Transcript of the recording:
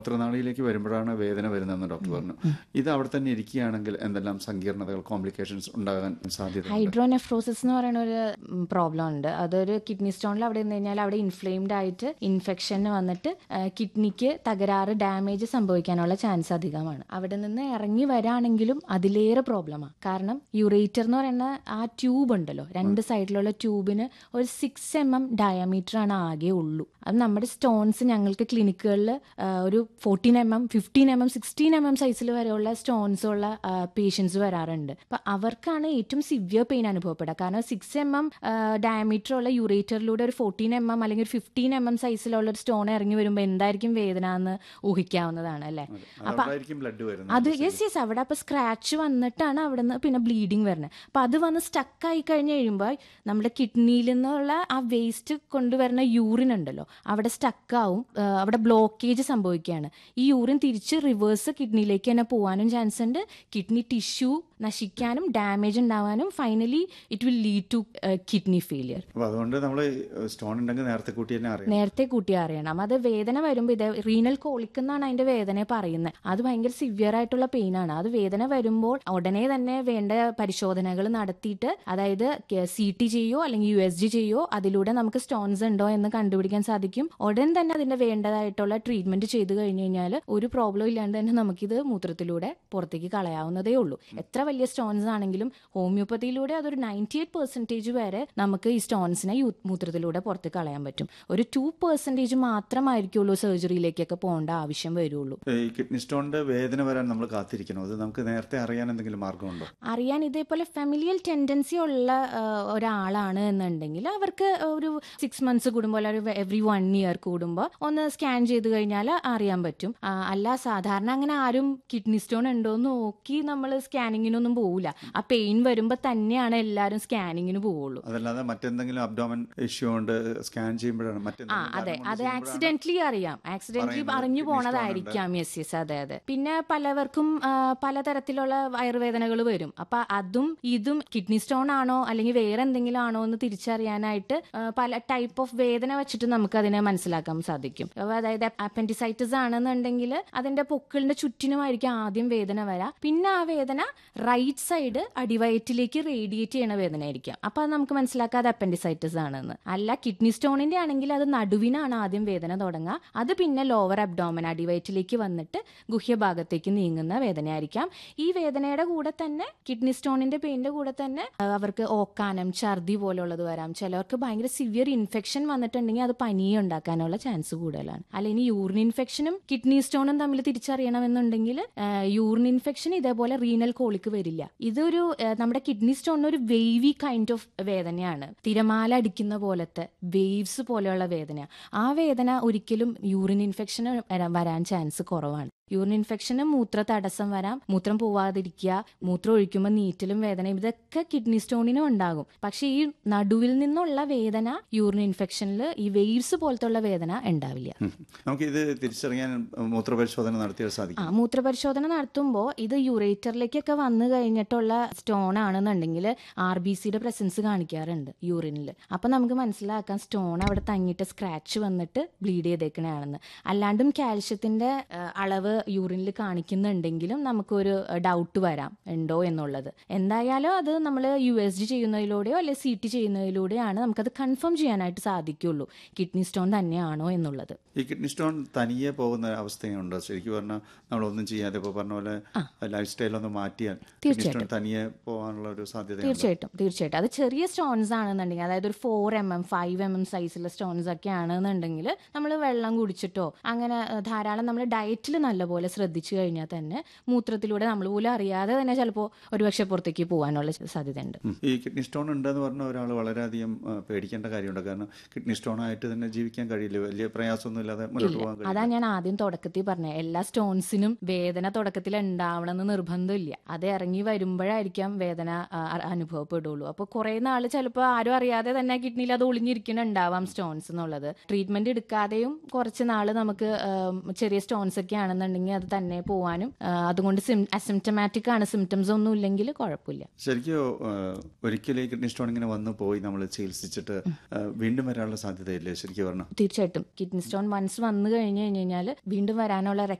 മൂത്രനാളിയിലേക്ക് വരുമ്പോഴാണ് വേദന വരുന്നതെന്ന് ഡോക്ടർ പറഞ്ഞു ഇത് അവിടെ തന്നെ ഇരിക്കുകയാണെങ്കിൽ എന്തെല്ലാം സങ്കീർണതകൾ കോംപ്ലിക്കേഷൻസ് ഉണ്ടാകാൻ സാധ്യത ഹൈഡ്രോനെഫ്രോസിസ് എന്ന് പറയുന്ന ഒരു പ്രോബ്ലം ഉണ്ട് അതൊരു കിഡ്നി സ്റ്റോണിൽ അവിടെ നിന്ന് കഴിഞ്ഞാൽ അവിടെ ഇൻഫ്ലെയിംഡ് ആയിട്ട് ഇൻഫെക്ഷൻ വന്നിട്ട് കിഡ്നിക്ക് തകരാറ് ഡാമേജ് സംഭവിക്കാനുള്ള ചാൻസ് അധികമാണ് അവിടെ നിന്ന് ഇറങ്ങി വരാണെങ്കിലും അതിലേറെ പ്രോബ്ലമാണ് കാരണം യുറേറ്റർ എന്ന് പറയുന്ന ആ ട്യൂബ് ഉണ്ടല്ലോ രണ്ട് സൈഡിലുള്ള ട്യൂബിന് ഒരു സിക്സ് എം എം ഡയമീറ്റർ ആണ് ആകെ ഉള്ളൂ അത് നമ്മുടെ സ്റ്റോൺസ് ഞങ്ങൾക്ക് ക്ലിനിക്കുകളിൽ ഒരു fourteen M M fifteen M M sixteen M M സൈസിൽ വരെയുള്ള സ്റ്റോൺസ് ഉള്ള പേഷ്യൻസ് വരാറുണ്ട് അപ്പൊ അവർക്കാണ് ഏറ്റവും സിവിയർ പെയിൻ അനുഭവപ്പെടുക കാരണം സിക്സ് എം എം ഡയമീറ്റർ ഉള്ള യുറേറ്ററിലൂടെ ഒരു ഫോർട്ടീൻ എം എം അല്ലെങ്കിൽ ഒരു ഫിഫ്റ്റീൻ എം എം സൈസിലുള്ള ഒരു സ്റ്റോൺ ഇറങ്ങി വരുമ്പോൾ എന്തായിരിക്കും വേദന എന്ന് ഊഹിക്കാവുന്നതാണ് അല്ലേ അതുകൊണ്ടായിരിക്കും ബ്ലഡ് വരുന്നത് അത് യെസ് യെസ് അവിടെ അപ്പൊ സ്ക്രാച്ച് വന്നിട്ടാണ് അവിടെ നിന്ന് പിന്നെ ബ്ലീഡിങ് വരുന്നത് അപ്പൊ അത് വന്ന് സ്റ്റക്ക് ആയി കഴിഞ്ഞ് കഴിയുമ്പോൾ നമ്മുടെ കിഡ്നിയിൽ നിന്നുള്ള ആ വേസ്റ്റ് കൊണ്ടുവരുന്ന യൂറിൻ ഉണ്ടല്ലോ അവിടെ സ്റ്റക്ക് ആവും ആ, അവിടെ ബ്ലോക്കേജ് സംഭവിക്കുകയാണ് ഈ യൂറിൻ തിരിച്ച് റിവേഴ്സ് കിഡ്നിയിലേക്ക് തന്നെ പോകാനും ചാൻസ് ഉണ്ട് കിഡ്നി ടിഷ്യൂ നശിക്കാനും ഡാമേജ് ഉണ്ടാവാനും finally it will lead to kidney failure അപ്പൊ അതുകൊണ്ട് നമ്മൾ സ്റ്റോൺ ഉണ്ടെങ്കിൽ നേരത്തെ കൂട്ടി തന്നെ അറിയാം നേരത്തെ കൂട്ടി അറിയണം അത് വേദന വരുമ്പോൾ ഇത് റീനൽ കോളിക് എന്നാണ് അതിന്റെ വേദന പറയുന്നത് അത് ഭയങ്കര സിവിയർ ആയിട്ടുള്ള പെയിൻ ആണ് അത് വേദന വരുമ്പോൾ ഉടനെ തന്നെ വേണ്ട പരിശോധനകൾ നടത്തിയിട്ട് അതായത് സി ടി ചെയ്യോ അല്ലെങ്കിൽ യു എസ് ജി ചെയ്യോ അതിലൂടെ നമുക്ക് സ്റ്റോൺസ് ഉണ്ടോ എന്ന് കണ്ടുപിടിക്കാൻ സാധിക്കും ഉടൻ തന്നെ അതിന്റെ വേണ്ടതായിട്ടുള്ള ട്രീറ്റ്മെന്റ് ചെയ്തു കഴിഞ്ഞു കഴിഞ്ഞാൽ ഒരു പ്രോബ്ലം ഇല്ലാണ്ട് തന്നെ നമുക്കിത് മൂത്രത്തിലൂടെ പുറത്തേക്ക് കളയാവുന്നതേ ഉള്ളൂ എത്ര വലിയ സ്റ്റോൺസ് ആണെങ്കിലും ഹോമിയോപ്പതിയിലൂടെ അതൊരു നയൻറ്റി എയ്റ്റ് പെർസെൻറ്റേജ് വരെ നമുക്ക് ഈ സ്റ്റോൺസിനെ യൂ- മൂത്രത്തിലൂടെ പുറത്ത് കളയാൻ പറ്റും ഒരു ടു പെർസെൻറ്റേജ് മാത്രമായിരിക്കുള്ളൂ സർജറിയിലേക്കൊക്കെ പോകേണ്ട ആവശ്യം വരുള്ളൂ ഈ കിഡ്നി സ്റ്റോണിന്റെ വേദന വരാൻ നമ്മൾ കാത്തിരിക്കണം അത് നമുക്ക് നേരത്തെ അറിയാൻ എന്തെങ്കിലും മാർഗമുണ്ടോ അറിയാൻ ഇതേപോലെ ഫെമിലിയൽ ടെൻഡൻസി ഉള്ള ആ, ഒരാളാണ് എന്നുണ്ടെങ്കിൽ അവർക്ക് ഒരു സിക്സ് മന്ത്സ് കൂടുമ്പോൾ അല്ലെങ്കിൽ എവറി വൺ ഇയർ കൂടുമ്പോൾ ഒന്ന് സ്കാൻ ചെയ്ത് കഴിഞ്ഞാൽ അറിയാൻ പറ്റും ആ, അല്ല സാധാരണ അങ്ങനെ ആരും കിഡ്നി സ്റ്റോൺ ഉണ്ടോ എന്ന് നോക്കി നമ്മൾ സ്കാനിങ്ങിനൊന്നും പോവില്ല ആ പെയിൻ വരുമ്പോൾ തന്നെയാണ് എല്ലാവരും സ്കാനിങ്ങിന് പോവുള്ളൂ അതല്ലാതെ മറ്റെന്തെങ്കിലും അബ്ഡോമൻ ഇഷ്യൂ കൊണ്ട് സ്കാൻ ചെയ്യുമ്പോഴാണ് ആ മറ്റെന്തെങ്കിലും അതെ കാരണം കൊണ്ട് അത് ചെയ്യുമ്പോഴാണ് ആക്സിഡന്റലി അറിയാം ആക്സിഡന്റലി പറയുന്നത് അറിഞ്ഞു kidney stone പോണതായിരിക്കാം യെസ് യെസ് അതെ അതെ പിന്നെ പലവർക്കും ആ, പലതരത്തിലുള്ള വയറുവേദനകൾ വരും അപ്പൊ അതും ഇതും കിഡ്നി സ്റ്റോൺ ആണോ അല്ലെങ്കിൽ വേറെ എന്തെങ്കിലും ആണോ എന്ന് തിരിച്ചറിയാനായിട്ട് ആ, പല ടൈപ്പ് ഓഫ് വേദന വെച്ചിട്ട് നമുക്ക് അതിനെ മനസ്സിലാക്കാൻ സാധിക്കും അപ്പൊ അതായത് അപ്പൻഡിസൈറ്റിസ് ആണെന്നുണ്ടെങ്കിൽ അതിന്റെ പൊക്കിളിന്റെ ചുറ്റിനുമായിരിക്കും ആദ്യം വേദന വരാം പിന്നെ ആ വേദന റൈറ്റ് സൈഡ് അടിവയറ്റിലേക്ക് റേഡിയേറ്റ് ചെയ്യണ വേദന ആയിരിക്കാം അപ്പൊ അത് നമുക്ക് മനസ്സിലാക്കാതെ അപ്പൻഡിസൈറ്റിസ് ആണെന്ന് അല്ല കിഡ്നി സ്റ്റോണിന്റെ ആണെങ്കിൽ അത് നടുവിനാണ് ആദ്യം വേദന തുടങ്ങുക അത് പിന്നെ ലോവർ അബ്ഡോമൻ അടിവയറ്റിലേക്ക് വന്നിട്ട് ഗുഹ്യഭാഗത്തേക്ക് നീങ്ങുന്ന വേദനയായിരിക്കാം ഈ വേദനയുടെ കൂടെ തന്നെ കിഡ്നി സ്റ്റോണിന്റെ പെയിന്റെ കൂടെ തന്നെ ആ, അവർക്ക് ഓക്കാനം ഛർദി പോലുള്ളത് വരാം ചിലവർക്ക് ഭയങ്കര സിവിയർ ഇൻഫെക്ഷൻ വന്നിട്ടുണ്ടെങ്കിൽ അത് പനിയെ ഉണ്ടാക്കാനുള്ള ചാൻസ് കൂടുതലാണ് അല്ലെങ്കിൽ യൂറിൻ ഇൻഫെക്ഷനും കിഡ്നി സ്റ്റോണും തമ്മിൽ തിരിച്ചറിയണമെന്നുണ്ടെങ്കിൽ യൂറിൻ ഇൻഫെക്ഷൻ ഇതേപോലെ റീനൽ കോളിക്ക് വരില്ല ഇതൊരു ആ, നമ്മുടെ കിഡ്നി സ്റ്റോണിന് ഒരു വേവി കൈൻഡ് ഓഫ് വേദനയാണ് തിരമാല അടിക്കുന്ന പോലത്തെ വേവ്സ് പോലെയുള്ള വേദന ആ വേദന ഒരിക്കലും യൂറിൻ ഇൻഫെക്ഷൻ വരാൻ ചാൻസ് കുറവാണ് യൂറിൻ ഇൻഫെക്ഷന് മൂത്ര തടസ്സം വരാം മൂത്രം പോവാതിരിക്കുക മൂത്രം ഒഴിക്കുമ്പോൾ നീറ്റലും വേദനയും ഇതൊക്കെ കിഡ്നി സ്റ്റോണിനും ഉണ്ടാകും പക്ഷെ ഈ നടുവിൽ നിന്നുള്ള വേദന യൂറിൻ ഇൻഫെക്ഷനിൽ ഈ വെയ്വ്സ് പോലത്തെ ഉള്ള വേദന ഉണ്ടാവില്ല ഉം. നമുക്ക് ഇത് തിരിച്ചറിയാൻ മൂത്രപരിശോധന നടത്തിയാൽ ആ സാധിക്കും മൂത്രപരിശോധന നടത്തുമ്പോൾ ഇത് യുറേറ്ററിലേക്കൊക്കെ വന്നു കഴിഞ്ഞിട്ടുള്ള സ്റ്റോൺ ആണെന്നുണ്ടെങ്കിൽ ആർ ബി സിയുടെ പ്രസൻസ് കാണിക്കാറുണ്ട് യൂറിനിൽ അപ്പൊ നമുക്ക് മനസ്സിലാക്കാം സ്റ്റോൺ അവിടെ തങ്ങിയിട്ട് സ്ക്രാച്ച് വന്നിട്ട് ബ്ലീഡ് ചെയ്തേക്കണയാണെന്ന് അല്ലാണ്ടും കാൽഷ്യത്തിന്റെ ആ, അളവ് യൂറിനിൽ കാണിക്കുന്നുണ്ടെങ്കിലും നമുക്കൊരു ഡൗട്ട് വരാം ഉണ്ടോ എന്നുള്ളത് എന്തായാലും അത് നമ്മൾ യു എസ് ജി ചെയ്യുന്നതിലൂടെയോ അല്ലെ സി ടി ചെയ്യുന്നതിലൂടെയാണ് നമുക്കത് കൺഫേം ചെയ്യാനായിട്ട് സാധിക്കുള്ളൂ കിഡ്നി സ്റ്റോൺ തന്നെയാണോ എന്നുള്ളത് ഈ കിഡ്നി സ്റ്റോൺ തനിയെ പോകുന്ന അവസ്ഥയുണ്ടോ ശരിക്കും പറഞ്ഞാൽ നമ്മളൊന്നും ചെയ്യാതെ ഇപ്പോൾ പറഞ്ഞ പോലെ ലൈഫ് സ്റ്റൈൽ ഒന്ന് മാറ്റിയാൽ കിഡ്നി സ്റ്റോൺ തനിയെ പോകാനുള്ള ഒരു സാധ്യത തീർച്ചയായിട്ടും തീർച്ചയായിട്ടും അത് ചെറിയ സ്റ്റോൺസ് ആണെന്നുണ്ടെങ്കിൽ അതായത് ഒരു four M M five M M സൈസുള്ള സ്റ്റോൺസ് ഒക്കെ ആണെന്നുണ്ടെങ്കിൽ നമ്മൾ വെള്ളം കുടിച്ചിട്ടോ അങ്ങനെ ഏഹ്, ധാരാളം നമ്മൾ ഡയറ്റിൽ നല്ലപോലെ ശ്രദ്ധിച്ചു കഴിഞ്ഞാൽ തന്നെ മൂത്രത്തിലൂടെ നമ്മൾ പോലും അറിയാതെ തന്നെ ചിലപ്പോൾ ഒരുപക്ഷെ പുറത്തേക്ക് പോകാനുള്ള സാധ്യതയുണ്ട് ഈ കിഡ്നി സ്റ്റോൺ ഉണ്ടെന്ന് പറഞ്ഞ ഒരാൾ വളരെയധികം ആ, പേടിക്കേണ്ട കാര്യമുണ്ട് കാരണം കിഡ്നി സ്റ്റോൺ ആയിട്ട് തന്നെ ജീവിക്കാൻ കഴിയില്ല വലിയ പ്രയാസമൊന്നും ഇല്ലാതെ മുന്നോട്ട് പോകാൻ കഴിയില്ല അതാ ഞാൻ ആദ്യം തുടക്കത്തിൽ പറഞ്ഞത് എല്ലാ സ്റ്റോൺസിനും വേദന തുടക്കത്തിൽ ഉണ്ടാവണമെന്ന് നിർബന്ധമില്ല അത് ഇറങ്ങി വരുമ്പോഴായിരിക്കാം വേദന ആ, അ- അനുഭവപ്പെടുള്ളൂ അപ്പോൾ കുറെ നാൾ ചിലപ്പോൾ ആരും അറിയാതെ തന്നെ കിഡ്നിയിൽ അത് ഒളിഞ്ഞിരിക്കുന്നുണ്ടാവാം സ്റ്റോൺസ് എന്നുള്ളത് ട്രീറ്റ്മെന്റ് എടുക്കാതെയും കുറച്ച് നാൾ നമുക്ക് ആം, ചെറിയ സ്റ്റോൺസ് ഒക്കെ ആണെന്നുണ്ടെങ്കിൽ അല്ലെങ്കിൽ അത് തന്നെ പോവാനും ആ, അതുകൊണ്ട് അസിംറ്റമാറ്റിക് ആണ് സിംറ്റംസ് ഒന്നും ഇല്ലെങ്കിൽ കുഴപ്പമില്ല ശരിക്കും ഏഹ്, ഒരിക്കലും ഈ കിഡ്നി സ്റ്റോൺ ഇങ്ങനെ വന്നു പോയി നമ്മൾ ചികിത്സിച്ചിട്ട് ഏഹ്, വീണ്ടും വരാനുള്ള സാധ്യതയില്ലേ ശരിക്കും പറഞ്ഞാൽ തീർച്ചയായിട്ടും കിഡ്നി സ്റ്റോൺ വൺസ് വന്നു കഴിഞ്ഞു കഴിഞ്ഞാൽ വീണ്ടും വരാനുള്ള